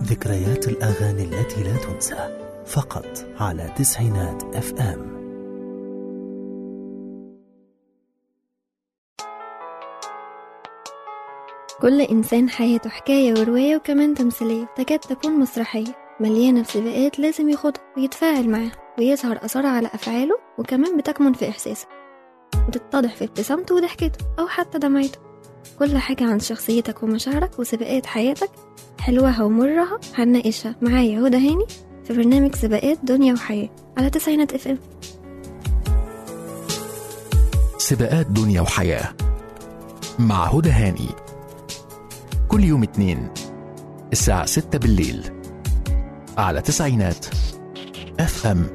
ذكريات الأغاني التي لا تنسى فقط على تسعينات اف ام كل إنسان حياته حكاية ورواية وكمان تمثيلية تكاد تكون مسرحية مليانة بسباقات لازم يخوضها ويتفاعل معاها ويظهر أثرها على أفعاله وكمان بتكمن في إحساسه وتتضح في ابتسامته وضحكته أو حتى دمعته كل حاجة عن شخصيتك ومشاعرك وسباقات حياتك حلوها ومرها هنناقشها معايا هدى هاني في برنامج سباقات دنيا وحياة على تسعينات اف ام سباقات دنيا وحياة مع هدى هاني كل يوم اتنين الساعة ستة بالليل على تسعينات اف ام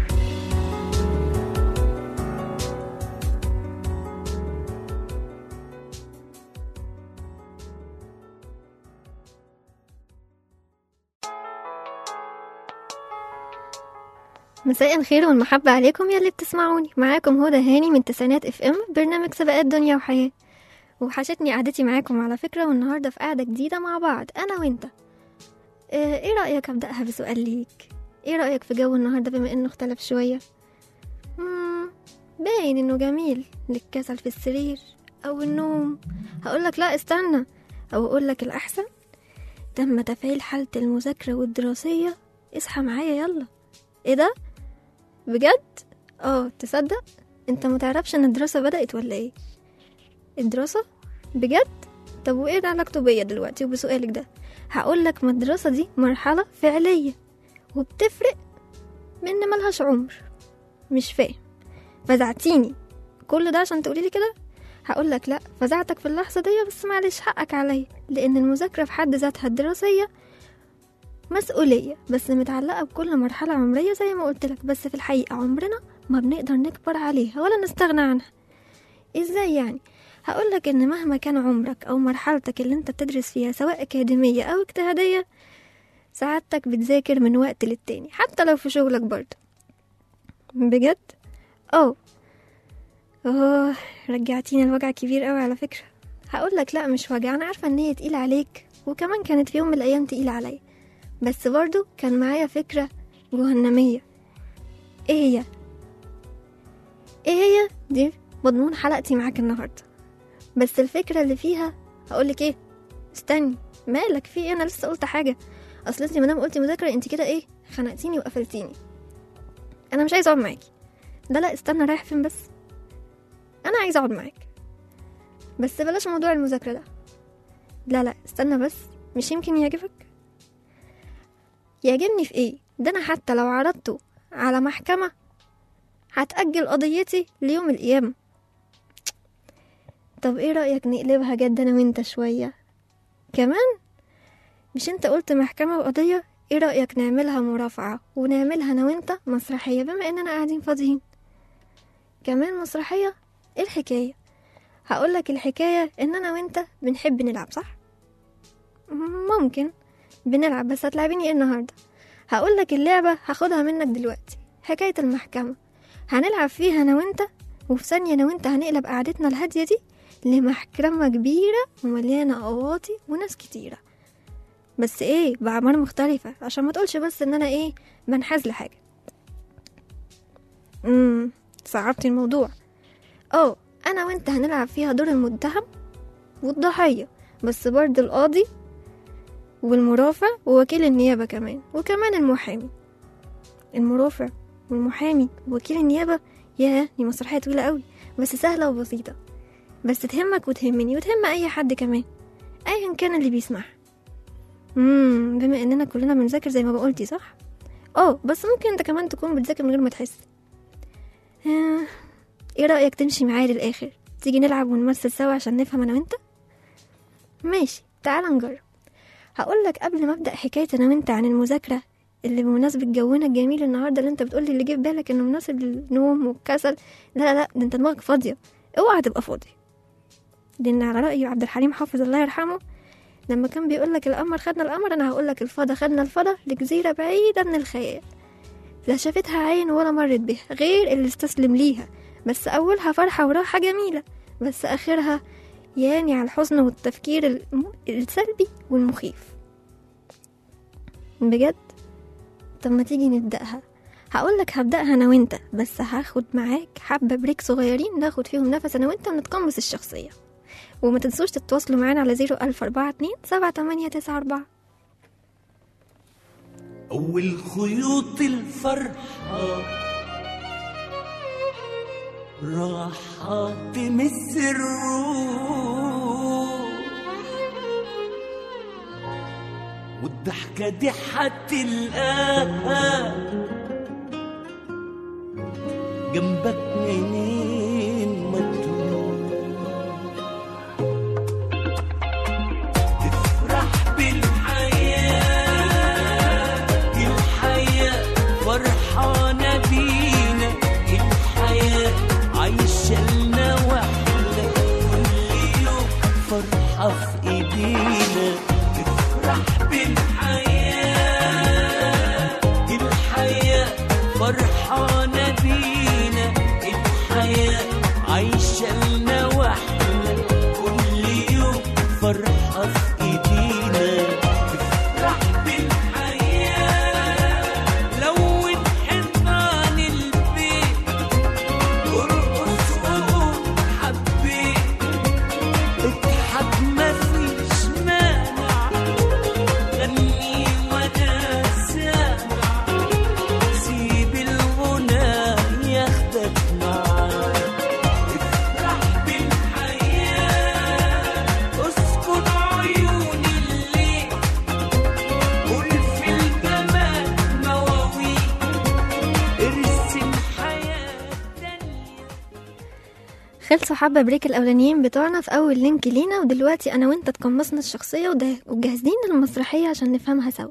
مساء الخير والمحبة عليكم يا اللي بتسمعوني معاكم هدى هاني من تسعينات اف ام برنامج سباقات دنيا وحياة وحشتني قعدتي معاكم على فكرة والنهاردة في قعدة جديدة مع بعض أنا وأنت آه، ايه رأيك أبدأها بسؤال ليك ايه رأيك في جو النهاردة بما انه اختلف شوية مم، باين انه جميل للكسل في السرير او النوم هقولك لا استنى او اقولك الأحسن تم تفعيل حالة المذاكرة والدراسية اصحى معايا يلا ايه ده بجد اه تصدق انت متعرفش ان الدراسة بدأت ولا ايه الدراسة بجد طب وايه ده علاقته بيا دلوقتي وبسؤالك ده هقولك ما الدراسة دي مرحلة فعلية وبتفرق من إن ملهاش عمر مش فاهم فزعتيني كل ده عشان تقولي لي كده هقولك لا فزعتك في اللحظة دي بس معلش حقك عليا لأن المذاكرة في حد ذاتها الدراسية مسؤولية بس متعلقة بكل مرحلة عمرية زي ما قلتلك بس في الحقيقة عمرنا ما بنقدر نكبر عليها ولا نستغنى عنها ازاي يعني هقولك ان مهما كان عمرك او مرحلتك اللي انت بتدرس فيها سواء اكاديمية او اجتهادية سعادتك بتذاكر من وقت للتاني حتى لو في شغلك برضه بجد اه اه رجعتيني الوجع كبير قوي على فكرة هقولك لا مش وجع انا عارفة ان هي تقيلة عليك وكمان كانت في يوم من الايام تقيلة عليا بس برضه كان معايا فكرة جهنمية ايه هي ايه هي دي مضمون حلقتي معاك النهاردة بس الفكرة اللي فيها هقولك ايه استني مالك في ايه انا لسه قلت حاجة اصل انت مادام قلتي مذاكرة انت كده ايه خنقتيني وقفلتيني انا مش عايزة اقعد معاكي ده لا استنى رايح فين بس انا عايزة اقعد معاك بس بلاش موضوع المذاكرة ده لا لا استنى بس مش يمكن يعجبك يعجبني في ايه ده انا حتى لو عرضته على محكمة هتأجل قضيتي ليوم القيامة طب ايه رأيك نقلبها جد انا وانت شوية كمان مش انت قلت محكمة وقضية ايه رأيك نعملها مرافعة ونعملها انا وانت مسرحية بما اننا قاعدين فاضيين كمان مسرحية ايه الحكاية هقولك الحكاية ان انا وانت بنحب نلعب صح ممكن بنلعب بس هتلعبيني ايه النهاردة هقولك اللعبة هاخدها منك دلوقتي حكاية المحكمة هنلعب فيها انا وانت وفي ثانية انا وانت هنقلب قعدتنا الهادية دي لمحكمة كبيرة ومليانة قواطي وناس كتيرة بس ايه بأعمار مختلفة عشان ما تقولش بس ان انا ايه بنحاز لحاجة امم صعبتي الموضوع اه انا وانت هنلعب فيها دور المتهم والضحية بس برضه القاضي والمرافع ووكيل النيابة كمان وكمان المحامي المرافع والمحامي ووكيل النيابة ياه دي مسرحية طويلة قوي بس سهلة وبسيطة بس تهمك وتهمني وتهم أي حد كمان أيا كان اللي بيسمعها امم بما اننا كلنا بنذاكر زي ما بقولتي صح اه بس ممكن انت كمان تكون بتذاكر من غير ما تحس آه، ايه رأيك تمشي معايا للآخر تيجي نلعب ونمثل سوا عشان نفهم انا وانت ماشي تعال نجرب هقولك قبل ما ابدأ حكاية انا وانت عن المذاكرة اللي بمناسبة جونا الجميل النهاردة اللي انت بتقولي اللي جه في بالك انه مناسب للنوم والكسل لا لا لا ده انت دماغك فاضية اوعى تبقى فاضي لان على رأي عبد الحليم حافظ الله يرحمه لما كان بيقولك القمر خدنا القمر انا هقولك الفضا خدنا الفضا لجزيرة بعيدة من الخيال لا شافتها عين ولا مرت بها غير اللي استسلم ليها بس أولها فرحة وراحة جميلة بس آخرها ياني على الحزن والتفكير الم- السلبي والمخيف بجد طب ما تيجي نبدأها هقولك هبدأها أنا وأنت بس هاخد معاك حبة بريك صغيرين ناخد فيهم نفس أنا وأنت ونتقمص الشخصية وما تنسوش تتواصلوا معانا على زيرو ألف أربعة اتنين سبعة تمانية تسعة أربعة أول خيوط الفرحة راحة تمس الروح والضحكة دي هتلقاها جنبك منين ما تروح تفرح بالحياة الحياة فرحانة بينا الحياة عايشة لنا واحنا كل يوم فرحة في ايدينا تفرح بالحياة الحياة فرحانة بينا الحياة عايشة لنا واحنا كل يوم فرحة في ايدينا تفرح بالحياة لون حيطان البيت ارقص وقول حبيت اضحك مفيش مانع غني وانا سامع سيب الغنى ياخدك معاه افرح بالحياة اسكن عيون الليل قول في الجمال مواويل ارسم حياة تانية خلصوا حبة بريك الأولانيين بتوعنا في أول لينك لينا ودلوقتي أنا وأنت تقمصنا الشخصية وده- وجاهزين للمسرحية عشان نفهمها سوا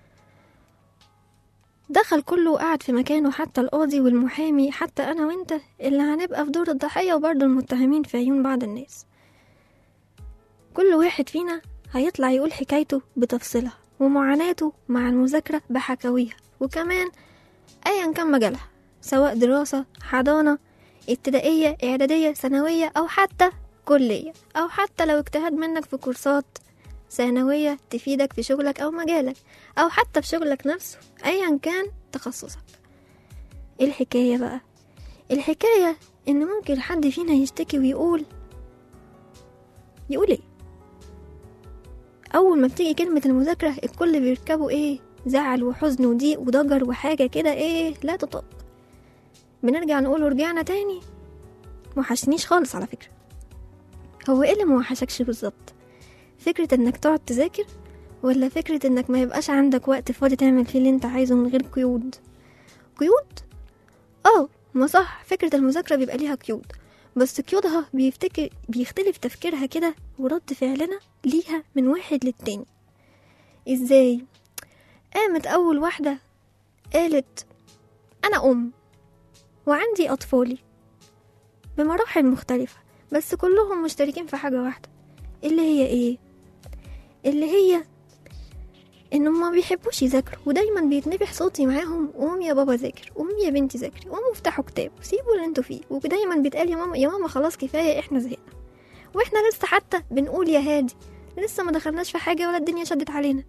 دخل كله وقعد في مكانه حتى القاضي والمحامي حتى أنا وأنت اللي هنبقى في دور الضحية وبرضه المتهمين في عيون بعض الناس كل واحد فينا هيطلع يقول حكايته بتفصيلها ومعاناته مع المذاكرة بحكاويها وكمان أيا كان مجالها سواء دراسة حضانة ابتدائية إعدادية ثانوية أو حتى كلية أو حتى لو اجتهد منك في كورسات ثانوية تفيدك في شغلك أو مجالك أو حتى في شغلك نفسه أيا كان تخصصك إيه الحكاية بقى الحكاية إن ممكن حد فينا يشتكي ويقول يقول إيه أول ما بتيجي كلمة المذاكرة الكل بيركبوا إيه زعل وحزن وضيق وضجر وحاجة كده إيه لا تطاق بنرجع نقول ورجعنا تاني موحشنيش خالص على فكرة هو ايه اللي موحشكش بالظبط فكرة انك تقعد تذاكر ولا فكرة انك ما يبقاش عندك وقت فاضي تعمل فيه اللي انت عايزه من غير قيود قيود اه ما صح فكرة المذاكرة بيبقى ليها قيود بس قيودها بيفتكر بيختلف تفكيرها كده ورد فعلنا ليها من واحد للتاني ازاي قامت اول واحدة قالت انا ام وعندي أطفالي بمراحل مختلفة بس كلهم مشتركين في حاجة واحدة اللي هي إيه؟ اللي هي إنهم ما بيحبوش يذاكروا ودايما بيتنبح صوتي معاهم قوم يا بابا ذاكر قوم يا بنتي ذاكري قوموا افتحوا كتاب سيبوا اللي انتوا فيه ودايما بيتقال يا ماما يا ماما خلاص كفاية احنا زهقنا واحنا لسه حتى بنقول يا هادي لسه ما دخلناش في حاجة ولا الدنيا شدت علينا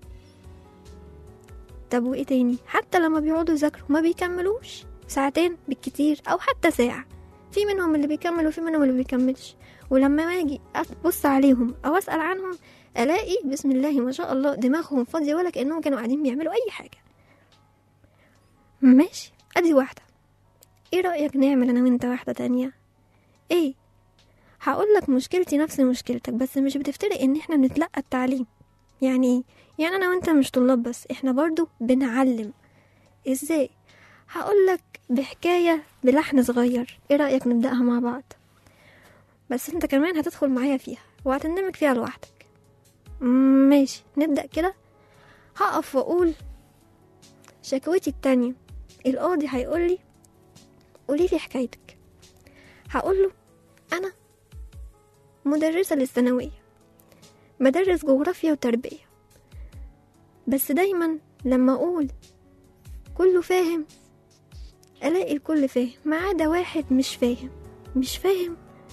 طب وايه تاني حتى لما بيقعدوا يذاكروا ما بيكملوش ساعتين بالكتير او حتى ساعة في منهم اللي بيكمل وفي منهم اللي بيكملش ولما ما اجي ابص عليهم او اسال عنهم الاقي بسم الله ما شاء الله دماغهم فاضيه ولا كانهم كانوا قاعدين بيعملوا اي حاجه ماشي ادي واحده ايه رايك نعمل انا وانت واحده تانية ايه هقول لك مشكلتي نفس مشكلتك بس مش بتفترق ان احنا بنتلقى التعليم يعني ايه يعني انا وانت مش طلاب بس احنا برضو بنعلم ازاي هقولك بحكاية بلحن صغير ايه رأيك نبدأها مع بعض بس انت كمان هتدخل معايا فيها وهتندمج فيها لوحدك مم، ماشي نبدأ كده هقف وأقول شكوتي التانية القاضي هيقولي قوليلي حكايتك هقوله أنا مدرسة للثانوية بدرس جغرافيا وتربية بس دايما لما أقول كله فاهم ألاقي الكل فاهم ما عدا واحد مش فاهم مش فاهم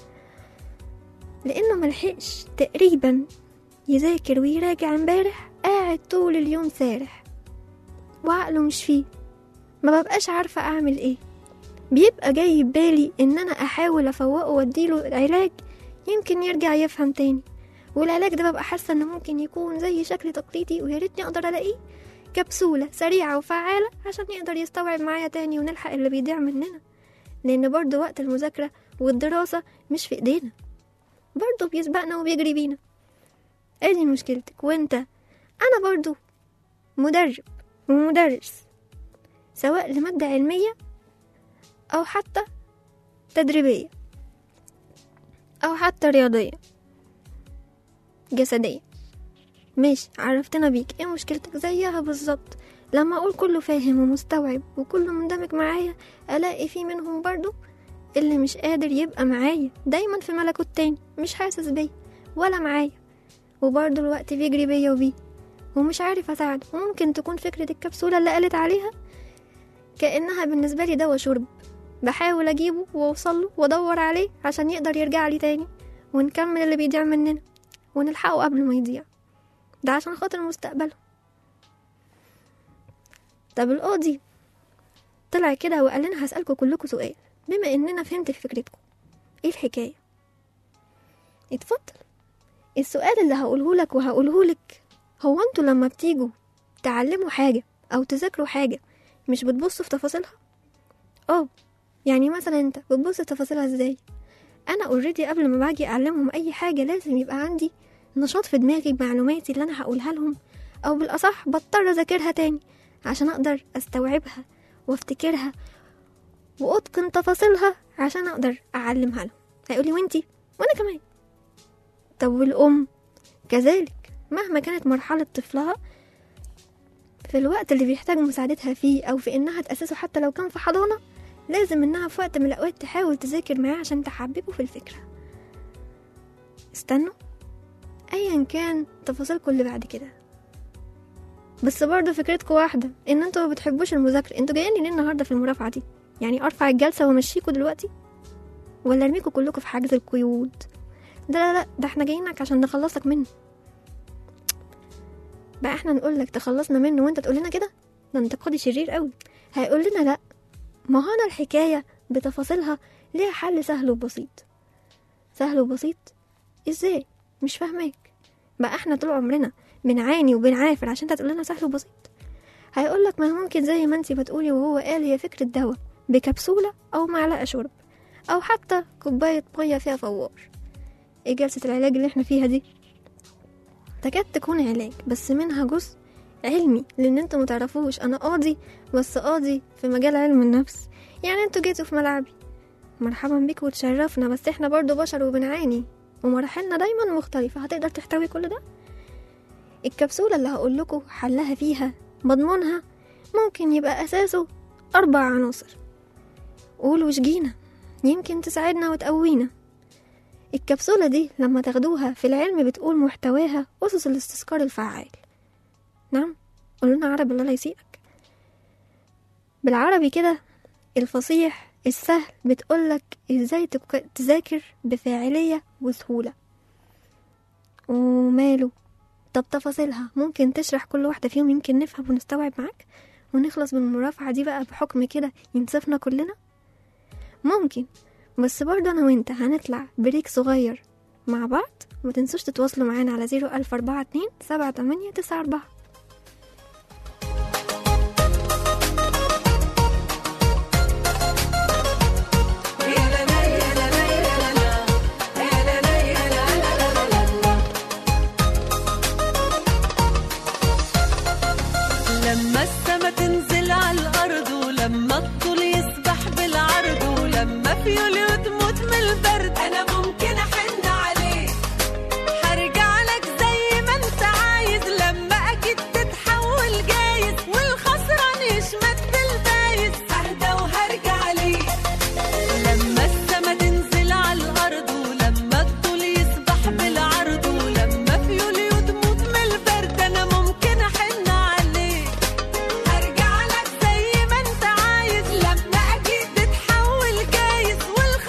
لأنه ملحقش تقريبا يذاكر ويراجع امبارح قاعد طول اليوم سارح وعقله مش فيه ما ببقاش عارفة أعمل إيه بيبقى جاي بالي إن أنا أحاول أفوقه وأديله علاج يمكن يرجع يفهم تاني والعلاج ده ببقى حاسة إنه ممكن يكون زي شكل تقليدي ويا ريتني أقدر ألاقيه كبسولة سريعة وفعالة عشان يقدر يستوعب معايا تاني ونلحق اللي بيضيع مننا لأن برضه وقت المذاكرة والدراسة مش في إيدينا برضه بيسبقنا وبيجري بينا ادي مشكلتك وانت انا برضو مدرب ومدرس سواء لمادة علمية او حتى تدريبية او حتى رياضية جسدية ماشي عرفتنا بيك ايه مشكلتك زيها بالظبط لما اقول كله فاهم ومستوعب وكله مندمج معايا الاقي في منهم برضو اللي مش قادر يبقى معايا دايما في ملكوت تاني مش حاسس بيا ولا معايا وبرضه الوقت بيجري بيا وبيه ومش عارف اساعده وممكن تكون فكرة الكبسولة اللي قالت عليها كأنها بالنسبة لي دواء شرب بحاول اجيبه واوصله وادور عليه عشان يقدر يرجع لي تاني ونكمل اللي بيضيع مننا ونلحقه قبل ما يضيع ده عشان خاطر مستقبله طب القاضي طلع كده وقال لنا هسألكوا كلكوا سؤال بما اننا فهمت فكرتكم ايه الحكاية اتفضل السؤال اللي هقوله لك وهقوله لك هو انتوا لما بتيجوا تعلموا حاجة او تذاكروا حاجة مش بتبصوا في تفاصيلها اه يعني مثلا انت بتبص في تفاصيلها ازاي انا اوريدي قبل ما باجي اعلمهم اي حاجة لازم يبقى عندي نشاط في دماغي بمعلوماتي اللي انا هقولها لهم او بالاصح بضطر اذاكرها تاني عشان اقدر استوعبها وافتكرها واتقن تفاصيلها عشان اقدر اعلمها لهم هيقولي وانتي وانا كمان طب والام كذلك مهما كانت مرحلة طفلها في الوقت اللي بيحتاج مساعدتها فيه أو في إنها تأسسه حتى لو كان في حضانة لازم إنها في وقت من الأوقات تحاول تذاكر معاه عشان تحببه في الفكرة استنوا أيا كان تفاصيلكم اللي بعد كده بس برضه فكرتكم واحدة إن انتوا ما بتحبوش المذاكرة انتوا جايين ليه النهاردة في المرافعة دي يعني أرفع الجلسة وأمشيكوا دلوقتي ولا أرميكوا كلكم في حجز القيود لا لا لا ده احنا جايينك عشان نخلصك منه بقى احنا نقول لك تخلصنا منه وانت تقول لنا كده ده انت قاضي شرير قوي هيقول لنا لا ما هو انا الحكايه بتفاصيلها ليها حل سهل وبسيط سهل وبسيط ازاي مش فاهماك بقى احنا طول عمرنا بنعاني وبنعافر عشان انت تقول لنا سهل وبسيط هيقول لك ما ممكن زي ما انت بتقولي وهو قال هي فكره دواء بكبسوله او معلقه شرب او حتى كوبايه ميه فيها فوار ايه جلسه العلاج اللي احنا فيها دي تكاد تكون علاج بس منها جزء علمي لان انتوا متعرفوش انا قاضي بس قاضي في مجال علم النفس يعني انتوا جيتوا في ملعبي مرحبا بيكوا وتشرفنا بس احنا برضو بشر وبنعاني ومراحلنا دايما مختلفة هتقدر تحتوي كل ده الكبسولة اللي هقول لكم حلها فيها مضمونها ممكن يبقى أساسه أربع عناصر قولوا وشجينا يمكن تساعدنا وتقوينا الكبسولة دي لما تاخدوها في العلم بتقول محتواها أسس الاستذكار الفعال نعم قولنا عربي الله لا يسيئك بالعربي كده الفصيح السهل بتقولك ازاي تك- تذاكر بفاعلية وسهولة وماله طب تفاصيلها ممكن تشرح كل واحدة فيهم يمكن نفهم ونستوعب معاك ونخلص من المرافعة دي بقى بحكم كده ينصفنا كلنا ممكن بس برضه انا وانت هنطلع بريك صغير مع بعض وما تنسوش تتواصلوا معانا على زيرو ألف أربعة اتنين سبعة تمانية تسعة أربعة لما السما تنزل على الأرض ولما الطول يسبح بالعرض ولما فيولي تموت من البرد أنا ممكن أحن عليك هرجع لك زي ما أنت عايز لما أكيد تتحول جايز والخسران يشمت بالفايز أهدى وهرجع ليك لما السما تنزل على الأرض ولما الطول يسبح بالعرض ولما فيولي تموت من البرد أنا ممكن أحن عليك هرجع لك زي ما انت عايز لما اكيد تتحول جايز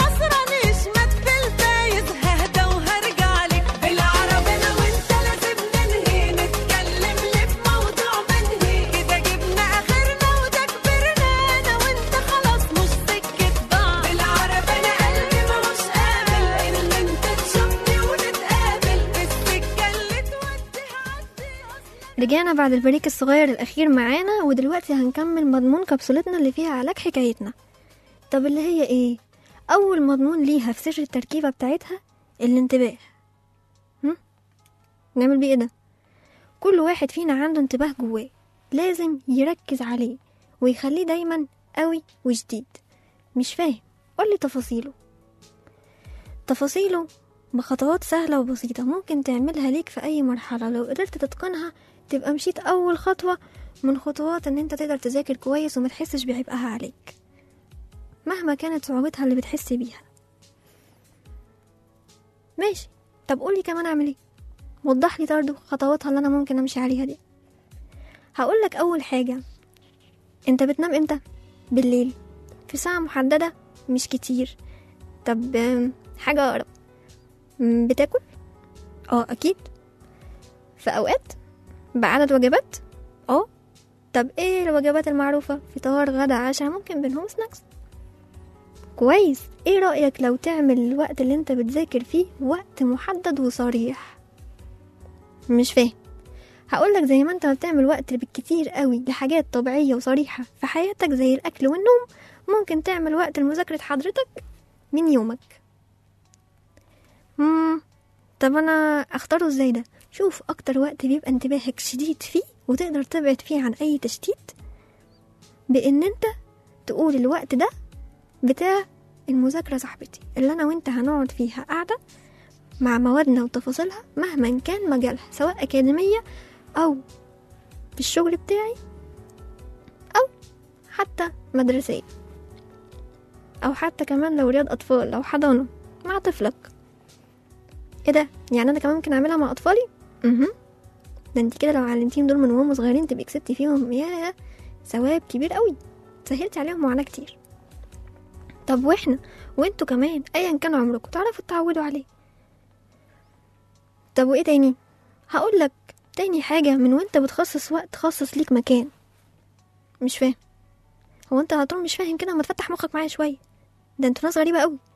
رجعنا بعد البريك الصغير الأخير معانا ودلوقتي هنكمل مضمون كبسولتنا اللي فيها علاج حكايتنا طب اللي هي ايه؟ أول مضمون ليها في سر التركيبة بتاعتها الانتباه هم؟ نعمل بيه ايه ده؟ كل واحد فينا عنده انتباه جواه لازم يركز عليه ويخليه دايما قوي وجديد مش فاهم قولي تفاصيله تفاصيله بخطوات سهلة وبسيطة ممكن تعملها ليك في أي مرحلة لو قدرت تتقنها تبقى مشيت أول خطوة من خطوات إن أنت تقدر تذاكر كويس وما تحسش بعبئها عليك مهما كانت صعوبتها اللي بتحس بيها ماشي طب قولي كمان أعمل ايه وضح لي برضه خطواتها اللي أنا ممكن أمشي عليها دي هقولك أول حاجة أنت بتنام إمتى؟ بالليل في ساعة محددة مش كتير طب آم، حاجة أقرب مم، بتاكل اه اكيد في اوقات بعدد وجبات اه طب ايه الوجبات المعروفة فطار غدا عشاء ممكن بينهم سناكس كويس ايه رأيك لو تعمل الوقت اللي انت بتذاكر فيه وقت محدد وصريح مش فاهم هقولك زي ما انت ما بتعمل وقت بالكتير قوي لحاجات طبيعية وصريحة في حياتك زي الأكل والنوم ممكن تعمل وقت لمذاكرة حضرتك من يومك مم. طب انا اختاره ازاي ده شوف اكتر وقت بيبقى انتباهك شديد فيه وتقدر تبعد فيه عن اي تشتيت بان انت تقول الوقت ده بتاع المذاكرة صاحبتي اللي انا وانت هنقعد فيها قاعدة مع موادنا وتفاصيلها مهما كان مجالها سواء اكاديمية او في الشغل بتاعي او حتى مدرسية او حتى كمان لو رياض اطفال او حضانة مع طفلك ايه ده يعني انا كمان ممكن اعملها مع اطفالي اها ده انت كده لو علمتيهم دول من وهم صغيرين تبقي كسبتي فيهم يا ثواب كبير قوي سهلتي عليهم معاناة كتير طب واحنا وانتوا كمان ايا كان عمركم تعرفوا تتعودوا عليه طب وايه تاني هقول لك تاني حاجة من وانت بتخصص وقت خصص ليك مكان مش فاهم هو انت على طول مش فاهم كده ما تفتح مخك معايا شوية ده انتوا ناس غريبة قوي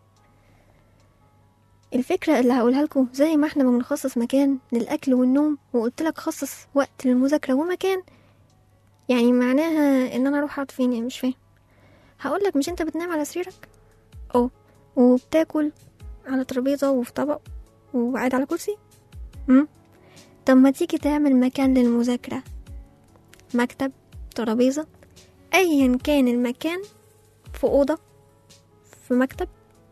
الفكرة اللي هقولها لكم زي ما احنا ما بنخصص مكان للأكل والنوم وقلت لك خصص وقت للمذاكرة ومكان يعني معناها ان انا اروح اقعد فين يعني مش فاهم هقول لك مش انت بتنام على سريرك اه وبتاكل على ترابيزة وفي طبق وقاعد على كرسي امم طب ما تيجي تعمل مكان للمذاكرة مكتب ترابيزة ايا كان المكان في أوضة في مكتب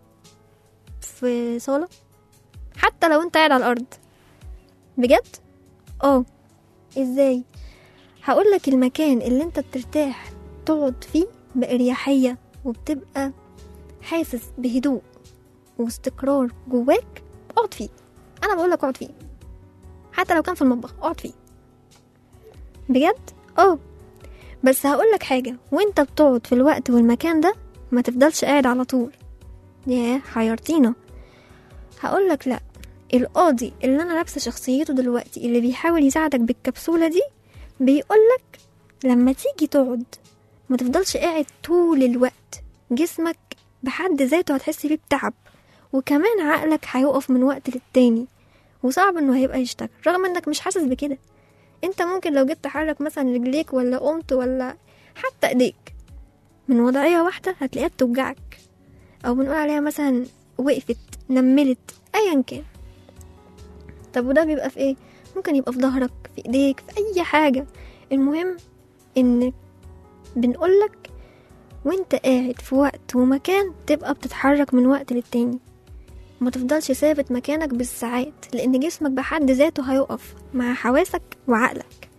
في صالة حتى لو انت قاعد على الأرض بجد اه ازاي هقولك المكان اللي انت بترتاح تقعد فيه بأريحية وبتبقى حاسس بهدوء واستقرار جواك اقعد فيه انا بقولك اقعد فيه حتى لو كان في المطبخ اقعد فيه بجد اه بس هقولك حاجة وانت بتقعد في الوقت والمكان ده ما تفضلش قاعد على طول ياه حيرتينا هقولك لا القاضي اللي انا لابسه شخصيته دلوقتي اللي بيحاول يساعدك بالكبسولة دي بيقولك لما تيجي تقعد ما تفضلش قاعد طول الوقت جسمك بحد ذاته هتحس فيه بتعب وكمان عقلك هيقف من وقت للتاني وصعب انه هيبقى يشتغل رغم انك مش حاسس بكده انت ممكن لو جيت تحرك مثلا رجليك ولا قمت ولا حتى ايديك من وضعية واحدة هتلاقيها بتوجعك او بنقول عليها مثلا وقفت نملت ايا كان طب وده بيبقى في ايه ممكن يبقى في ظهرك في ايديك في اي حاجة المهم ان بنقولك وانت قاعد في وقت ومكان تبقى بتتحرك من وقت للتاني ما تفضلش ثابت مكانك بالساعات لان جسمك بحد ذاته هيقف مع حواسك وعقلك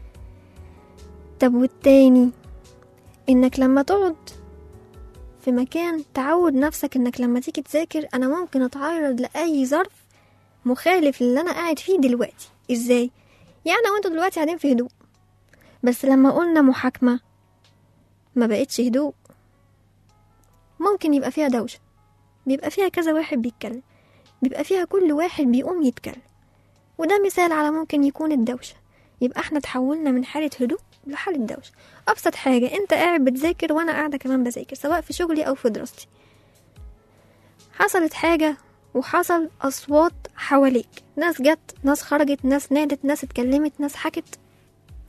طب والتاني انك لما تقعد في مكان تعود نفسك انك لما تيجي تذاكر انا ممكن اتعرض لاي ظرف مخالف للي انا قاعد فيه دلوقتي ازاي يعني انا وانتوا دلوقتي قاعدين في هدوء بس لما قلنا محاكمة ما بقتش هدوء ممكن يبقى فيها دوشة بيبقى فيها كذا واحد بيتكلم بيبقى فيها كل واحد بيقوم يتكلم وده مثال على ممكن يكون الدوشة يبقى احنا تحولنا من حالة هدوء لحالة دوشة أبسط حاجة انت قاعد بتذاكر وانا قاعدة كمان بذاكر سواء في شغلي أو في دراستي حصلت حاجة وحصل أصوات حواليك ناس جت ناس خرجت ناس نادت ناس اتكلمت ناس حكت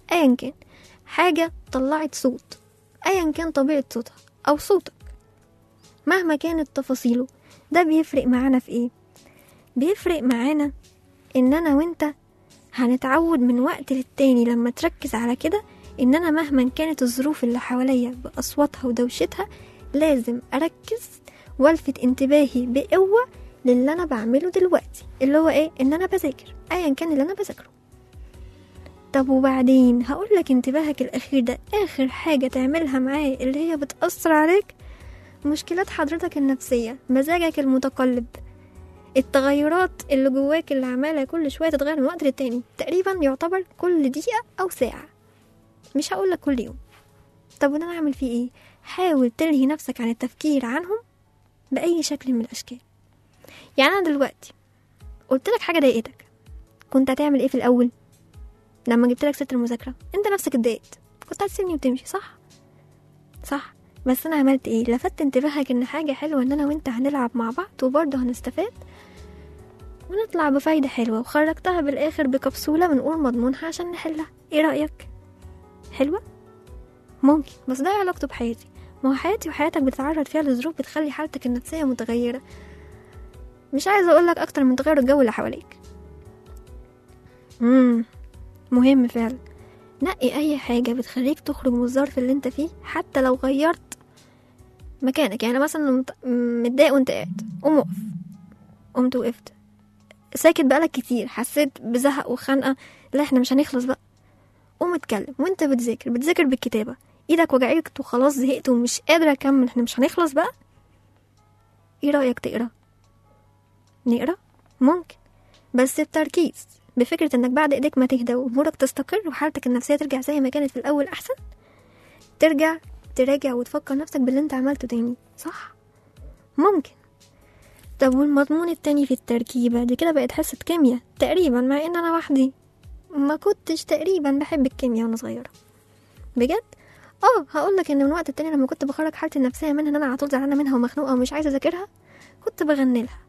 ايا كان حاجة طلعت صوت ايا كان طبيعة صوتها او صوتك مهما كانت تفاصيله ده بيفرق معانا في ايه بيفرق معانا ان انا وانت هنتعود من وقت للتاني لما تركز على كده ان انا مهما كانت الظروف اللي حواليا باصواتها ودوشتها لازم اركز والفت انتباهي بقوة للي انا بعمله دلوقتي اللي هو ايه ان انا بذاكر ايا كان اللي انا بذاكره طب وبعدين هقولك انتباهك الاخير ده اخر حاجة تعملها معاه اللي هي بتأثر عليك مشكلات حضرتك النفسية مزاجك المتقلب التغيرات اللي جواك اللي عمالة كل شوية تتغير من وقت للتاني تقريبا يعتبر كل دقيقة أو ساعة مش هقولك كل يوم طب وده أنا أعمل فيه إيه؟ حاول تلهي نفسك عن التفكير عنهم بأي شكل من الأشكال يعني أنا دلوقتي قلت لك حاجة ضايقتك كنت هتعمل إيه في الأول؟ لما جبت لك سيرة المذاكرة أنت نفسك اتضايقت كنت هتسيبني وتمشي صح؟ صح بس أنا عملت إيه؟ لفت انتباهك إن حاجة حلوة إن أنا وأنت هنلعب مع بعض وبرضه هنستفاد ونطلع بفايدة حلوة وخرجتها بالآخر بكبسولة بنقول مضمونها عشان نحلها ايه رأيك؟ حلوة؟ ممكن بس ده إيه علاقته بحياتي ما هو حياتي وحياتك بتتعرض فيها لظروف بتخلي حالتك النفسية متغيرة مش عايزة أقولك أكتر من تغير الجو اللي حواليك مم. مهم فعلا نقي أي حاجة بتخليك تخرج من الظرف اللي انت فيه حتى لو غيرت مكانك يعني مثلا لو مت- متضايق وانت قاعد قوم وقف قمت وقفت ساكت بقالك كتير حسيت بزهق وخنقة لا احنا مش هنخلص بقى قوم اتكلم وانت بتذاكر بتذاكر بالكتابة ايدك وجعتك وخلاص زهقت ومش قادرة اكمل احنا مش هنخلص بقى ايه رأيك تقرا نقرا ممكن بس بتركيز بفكرة انك بعد ايديك ما تهدى وامورك تستقر وحالتك النفسية ترجع زي ما كانت في الاول احسن ترجع تراجع وتفكر نفسك باللي انت عملته تاني صح ممكن طب والمضمون التاني في التركيبة دي كده بقت حصة كيمياء تقريبا مع ان انا وحدي ما كنتش تقريبا بحب الكيمياء وانا صغيرة بجد اه هقولك ان من وقت التاني لما كنت بخرج حالتي النفسية منها ان انا على طول زعلانة منها ومخنوقة ومش عايزة اذاكرها كنت بغني لها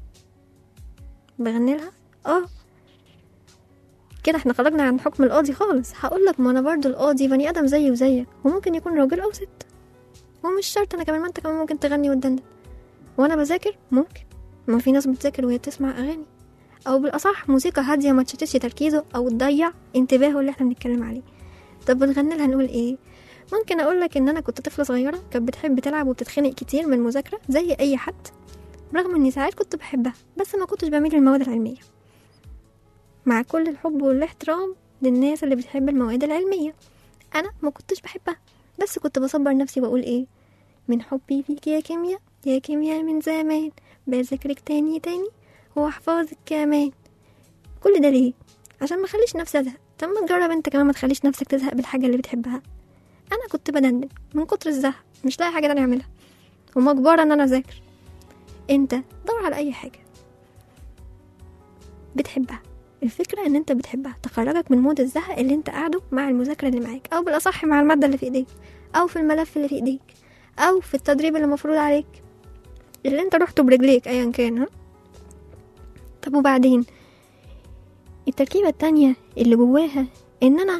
بغني لها اه كده احنا خرجنا عن حكم القاضي خالص هقولك ما انا برضو القاضي بني ادم زيي وزيك وممكن يكون راجل او ست ومش شرط انا كمان ما انت كمان ممكن تغني وتدندن وانا بذاكر ممكن ما في ناس بتذاكر وهي بتسمع اغاني او بالاصح موسيقى هاديه ما تشتتش تركيزه او تضيع انتباهه اللي احنا بنتكلم عليه طب بنغني لها نقول ايه ممكن اقول لك ان انا كنت طفله صغيره كانت بتحب تلعب وبتتخنق كتير من المذاكره زي اي حد رغم اني ساعات كنت بحبها بس ما كنتش بميل للمواد العلميه مع كل الحب والاحترام للناس اللي بتحب المواد العلميه انا ما كنتش بحبها بس كنت بصبر نفسي واقول ايه من حبي فيك يا كيمياء يا كيمياء من زمان بذاكرك تاني تاني واحفظك كمان كل ده ليه عشان ما اخليش نفسي ازهق طب ما تجرب انت كمان ما تخليش نفسك تزهق بالحاجه اللي بتحبها انا كنت بدندن من كتر الزهق مش لاقي حاجه تانية اعملها ومجبره ان انا اذاكر انت دور على اي حاجه بتحبها الفكرة ان انت بتحبها تخرجك من مود الزهق اللي انت قاعده مع المذاكرة اللي معاك او بالاصح مع المادة اللي في ايديك او في الملف اللي في ايديك او في التدريب اللي مفروض عليك اللي انت رحته برجليك ايا كان ها طب وبعدين التركيبة التانية اللي جواها ان انا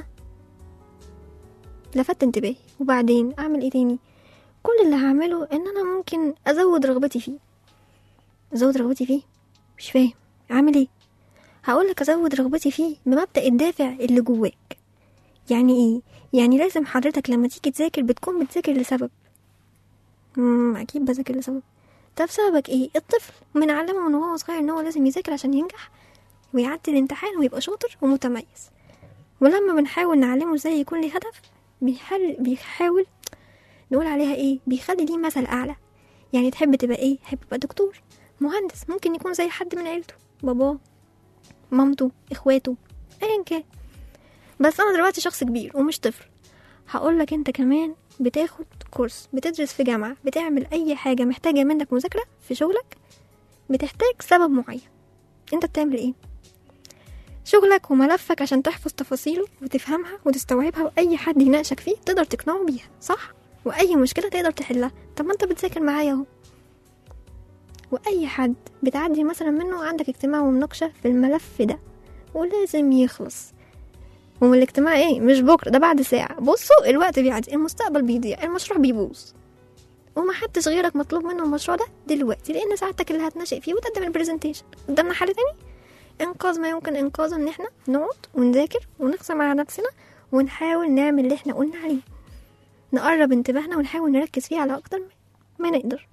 لفت انتباهي وبعدين اعمل ايه تاني كل اللي هعمله ان انا ممكن ازود رغبتي فيه ازود رغبتي فيه مش فاهم اعمل ايه هقولك ازود رغبتي فيه بمبدأ الدافع اللي جواك يعني ايه يعني لازم حضرتك لما تيجي تذاكر بتكون بتذاكر لسبب مم اكيد بذاكر لسبب طب سببك ايه الطفل بنعلمه من وهو صغير ان هو لازم يذاكر عشان ينجح ويعدي الامتحان ويبقى شاطر ومتميز ولما بنحاول نعلمه ازاي يكون ليه هدف بيحل بيحاول نقول عليها ايه بيخلي ليه مثل اعلى يعني تحب تبقى ايه تحب تبقى دكتور مهندس ممكن يكون زي حد من عيلته باباه مامته اخواته ايا كان بس انا دلوقتي شخص كبير ومش طفل هقولك انت كمان بتاخد كورس بتدرس في جامعة بتعمل اي حاجة محتاجة منك مذاكرة في شغلك بتحتاج سبب معين انت بتعمل ايه شغلك وملفك عشان تحفظ تفاصيله وتفهمها وتستوعبها واي حد يناقشك فيه تقدر تقنعه بيها صح واي مشكلة تقدر تحلها طب ما انت بتذاكر معايا اهو واي حد بتعدي مثلا منه عندك اجتماع ومناقشة في الملف ده ولازم يخلص ومن الاجتماع ايه مش بكره ده بعد ساعه بصوا الوقت بيعدي المستقبل بيضيع المشروع بيبوظ ومحدش غيرك مطلوب منه المشروع ده دلوقتي لان ساعتك اللي هتناشئ فيه وتقدم البرزنتيشن قدامنا حل تاني انقاذ ما يمكن انقاذه ان احنا نقعد ونذاكر ونقسم على نفسنا ونحاول نعمل اللي احنا قلنا عليه نقرب انتباهنا ونحاول نركز فيه على اكتر ما نقدر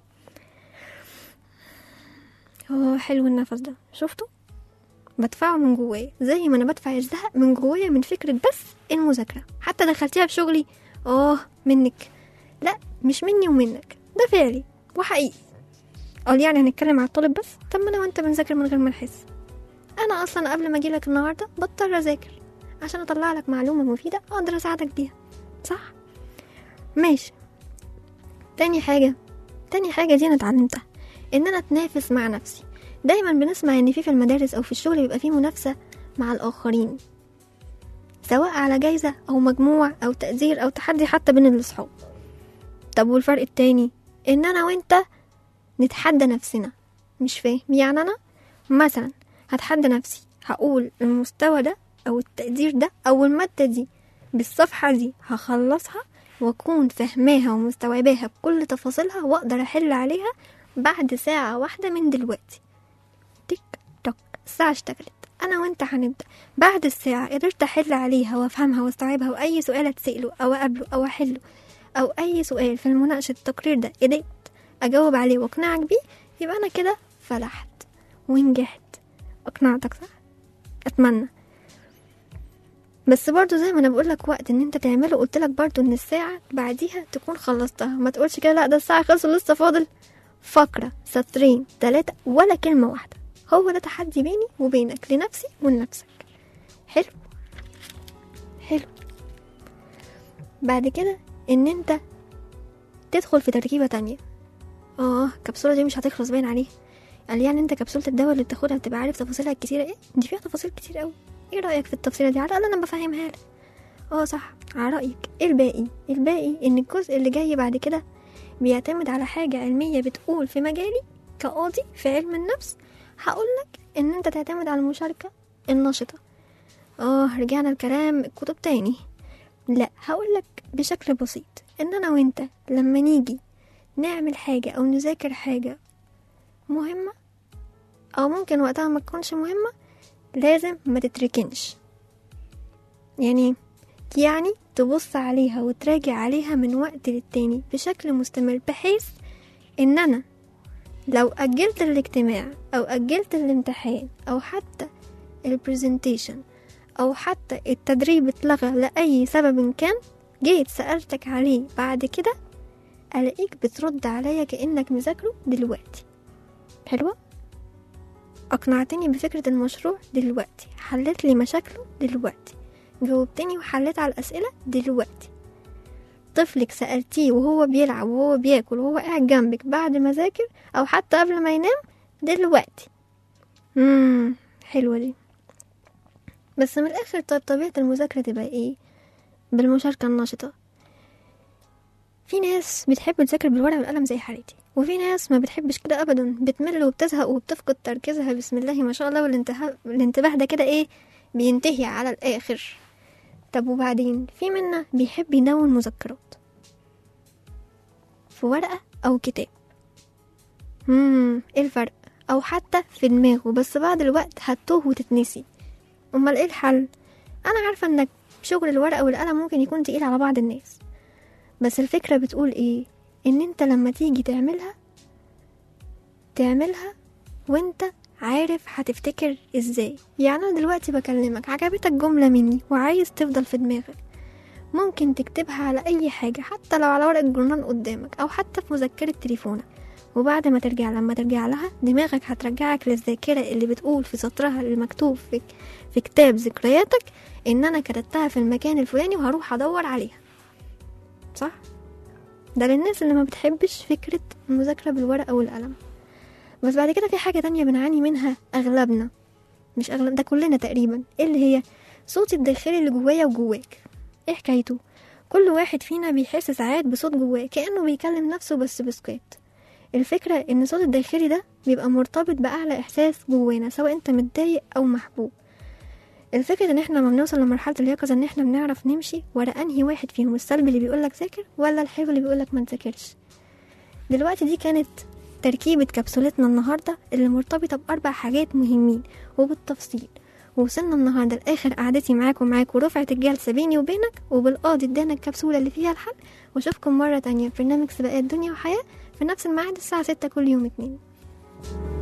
اه حلو النفس ده شفتوا بدفعه من جوايا زي ما انا بدفع الزهق من جوايا من فكرة بس المذاكرة حتى دخلتيها في شغلي اه منك لا مش مني ومنك ده فعلي وحقيقي قال يعني هنتكلم على الطالب بس طب ما انا وانت بنذاكر من غير ما نحس انا اصلا قبل ما اجيلك النهارده بضطر اذاكر عشان اطلع لك معلومه مفيده اقدر اساعدك بيها صح ماشي تاني حاجه تاني حاجه دي انا اتعلمتها ان انا اتنافس مع نفسي دايما بنسمع ان في في المدارس او في الشغل بيبقى في منافسه مع الاخرين سواء على جايزه او مجموع او تقدير او تحدي حتى بين الاصحاب طب والفرق التاني ان انا وانت نتحدى نفسنا مش فاهم يعني انا مثلا هتحدى نفسي هقول المستوى ده او التقدير ده او المادة دي بالصفحة دي هخلصها واكون فاهماها ومستوعباها بكل تفاصيلها واقدر احل عليها بعد ساعة واحدة من دلوقتي تك توك الساعة اشتغلت انا وانت هنبدأ بعد الساعة قدرت احل عليها وافهمها واستوعبها واي سؤال اتسأله او اقابله او احله او اي سؤال في المناقشة التقرير ده قدرت اجاوب عليه واقنعك بيه يبقى انا كده فلحت ونجحت اقنعتك صح اتمنى بس برضو زي ما انا بقولك وقت ان انت تعمله قلتلك برضو ان الساعة بعديها تكون خلصتها ما تقولش كده لا ده الساعة خلص ولسه فاضل فقرة سطرين تلاتة ولا كلمة واحدة هو ده تحدي بيني وبينك لنفسي ولنفسك حلو حلو بعد كده ان انت تدخل في تركيبة تانية اه الكبسولة دي مش هتخلص باين عليها قال يعني انت كبسولة الدواء اللي بتاخدها بتبقى عارف تفاصيلها الكتيرة ايه دي فيها تفاصيل كتير قوي ايه رأيك في التفصيلة دي على الأقل انا بفهمها لك اه صح على رأيك ايه الباقي الباقي ان الجزء اللي جاي بعد كده بيعتمد على حاجة علمية بتقول في مجالي كقاضي في علم النفس هقولك ان انت تعتمد على المشاركة النشطة اه رجعنا الكلام الكتب تاني لا هقولك بشكل بسيط ان انا وانت لما نيجي نعمل حاجة او نذاكر حاجة مهمة او ممكن وقتها ما تكونش مهمة لازم ما تتركنش يعني يعني تبص عليها وتراجع عليها من وقت للتاني بشكل مستمر بحيث ان انا لو اجلت الاجتماع او اجلت الامتحان او حتى البرزنتيشن او حتى التدريب اتلغى لاي سبب كان جيت سألتك عليه بعد كده الاقيك بترد عليا كأنك مذاكره دلوقتي حلوة أقنعتني بفكرة المشروع دلوقتي حلت لي مشاكله دلوقتي جاوبتني وحلت على الأسئلة دلوقتي طفلك سألتيه وهو بيلعب وهو بياكل وهو قاعد جنبك بعد ما ذاكر أو حتى قبل ما ينام دلوقتي مم حلوة دي بس من الآخر طيب طبيعة المذاكرة تبقى ايه بالمشاركة النشطة في ناس بتحب تذاكر بالورقة والقلم زي حالتي وفي ناس ما بتحبش كده ابدا بتمل وبتزهق وبتفقد تركيزها بسم الله ما شاء الله والانتباه الانتباه ده كده ايه بينتهي على الاخر طب وبعدين في منا بيحب يدون مذكرات في ورقة او كتاب امم ايه الفرق او حتى في دماغه بس بعد الوقت هتوه وتتنسي امال ايه الحل انا عارفة انك شغل الورقة والقلم ممكن يكون تقيل على بعض الناس بس الفكرة بتقول ايه ان انت لما تيجي تعملها تعملها وانت عارف هتفتكر ازاي يعني انا دلوقتي بكلمك عجبتك جملة مني وعايز تفضل في دماغك ممكن تكتبها على اي حاجة حتى لو على ورقة جورنال قدامك او حتى في مذكرة تليفونك وبعد ما ترجع لما ترجع لها دماغك هترجعك للذاكرة اللي بتقول في سطرها اللي مكتوب في, في كتاب ذكرياتك ان انا كتبتها في المكان الفلاني وهروح ادور عليها صح ده للناس اللي ما بتحبش فكرة المذاكرة بالورقة والقلم بس بعد كده في حاجة تانية بنعاني منها أغلبنا مش أغلب ده كلنا تقريبا إيه اللي هي صوت الداخلي اللي جوايا وجواك ايه حكايته كل واحد فينا بيحس ساعات بصوت جواه كأنه بيكلم نفسه بس بسكات الفكرة ان الصوت الداخلي ده بيبقى مرتبط بأعلى إحساس جوانا سواء انت متضايق أو محبوب الفكرة ان احنا لما بنوصل لمرحلة اليقظة ان احنا بنعرف نمشي ورا انهي واحد فيهم السلبي اللي بيقولك ذاكر ولا الحلو اللي بيقولك ما تذاكرش دلوقتي دي كانت تركيبة كبسولتنا النهاردة اللي مرتبطة بأربع حاجات مهمين وبالتفصيل ووصلنا النهاردة لآخر قعدتي معاك ومعاك ورفعت الجلسة بيني وبينك وبالقاضي ادانا الكبسولة اللي فيها الحل واشوفكم مرة تانية في برنامج سباقات دنيا وحياة في نفس الميعاد الساعة ستة كل يوم اتنين